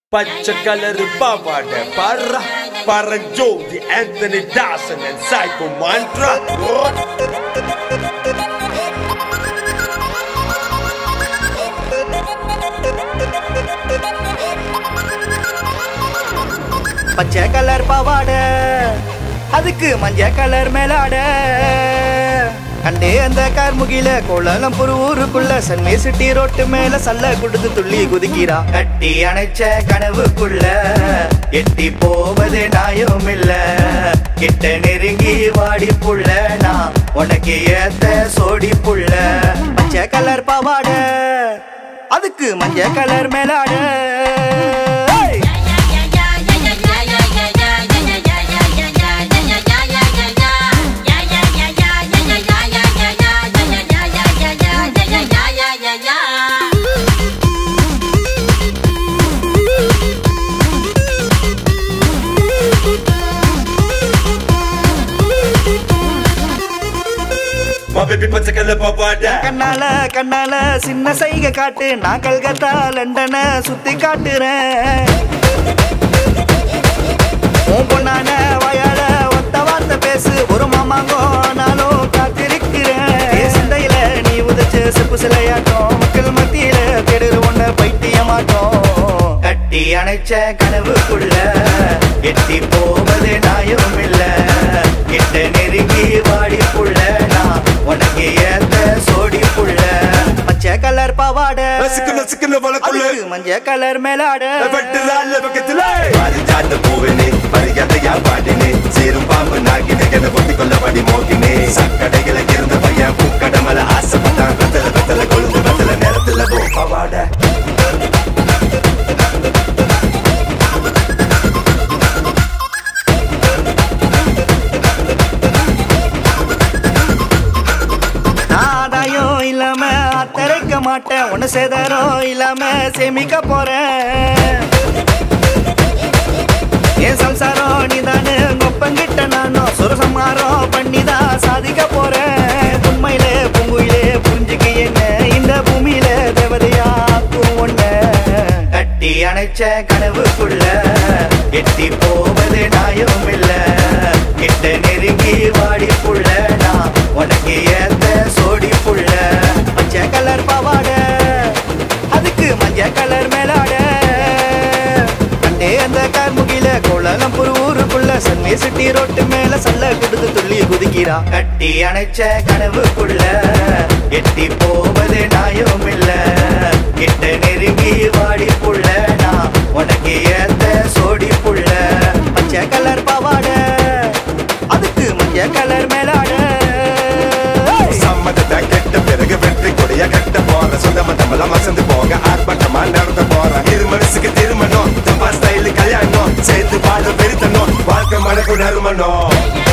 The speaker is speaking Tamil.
பச்சை கலரு பாவாடை பர்றா Paranjothi Anthony Dasan and Psycho Mantra பச்சை கலர் பாவாட அதுக்கு மஞ்ச கலர் மேலாட கண்டே அந்த கார்முகில கோலாலம்பூர் ஊருக்குள்ள சென்னை சிட்டி ரோட்டு மேல சல்ல குடுத்து துள்ளி குதிக்கிறா கட்டி அணைச்ச கனவுக்குள்ள எட்டி போவது நாயும் இல்ல கிட்ட நெருங்கி வாடி புள்ள நான் உனக்கு ஏத்த சோடி புள்ள பச்சை கலர் பாவாட அதுக்கு மஞ்ச கலர் மேலாட ஏய்! My baby பச்சை கலர் பாவாடை கண்ணால கண்ணால சின்ன சைகை காட்டு நான் கல்கத்தா லண்டன சுத்தி காட்டுறேன் உன் பொண்ணான வயால ஒத்த வார்த்தை பேசு ஒரு மாமாங்கோ நானும் காத்திருக்கிறேன் என் சிந்தையில நீ உதச்ச செப்பு சிலையாட்டம் மக்கள் மத்தியில கெடுற உன்ன பைத்தியமாட்டம் கட்டி அணைச்ச கனவுக்குள்ள எட்டி போவது நாயும் இல்ல கிட்ட நெருங்கி வாடி புள்ள நான் உனக்கு ஏத்த சோடி புள்ள பச்சை கலர் பாவாடை நசுக்கு நசுக்குன்னு வளக்குள்ள அதுக்கு மஞ்ச கலர் மேலாட வெட்டுறாள் பக்கத்துல பாரிஜாத பூவினே பரிகதையா பாடினே சேரும் பாம்பு நாகினே என பொத்தி கொள்ள படி மோகினே சக்கடைகள இருந்த பையன் பூக்கடமல ஆசைப்பட்டான் வெத்தல வெத்தல கொழுந்து வெத்தல நேரத்துல போ பாவாடை ஆதாயம் இல்லாம அத்தரைக்க மாட்டேன் ஒன்னு சேதாரம் இல்லாம சேமிக்க போறேன் என் சம்சாரம் நீதானு கொப்பங்கிட்ட நானும் சுரசம்மாரம் பண்ணிதான் சாதிக்க போறேன் உண்மையில பூங்குயிலே புரிஞ்சுக்க என்ன இந்த பூமியில தேவதையாக்கும் ஒண்ண கட்டி அணைச்ச கனவுக்குள்ள எட்டி போவது நாயும் இல்ல கிட்ட நெருங்கி வாடி புள்ள நான் உனக்கு ஏத்த சோடி புள்ள பச்சை கலர் பாவாட அதுக்கு மஞ்ச கலர் மேலாட கண்டே அந்த கார்முகில கோலாலம்பூர் ஊருக்குள்ள சென்னை சிட்டி ரோட்டு மேல சல்ல குடுத்து துள்ளி குதிக்கிறா கட்டி அணைச்ச கனவுக்குள்ள எட்டி போவது நாயும் இல்ல கிட்ட நெருங்கி வாடி புள்ள நான் உனக்கு ஏத்த சோடி புள்ள பச்சை கலர் பாவாட அதுக்கு மஞ்ச கலர் மேலாட ஏய்! சம்மதத்தை கெட்ட பிறகு வெற்றி கொடிய கட்ட போற சொந்தம தமிழ மசந்து போக ஆர்ப்பாட்டமா நடத்த போற இரு மனசுக்கு திருமணம் தப்பா ஸ்டைலு கல்யாணம் சேர்த்து வாழ பெருத்தணும் வாழ்க்கை மனக்கு நறுமணம்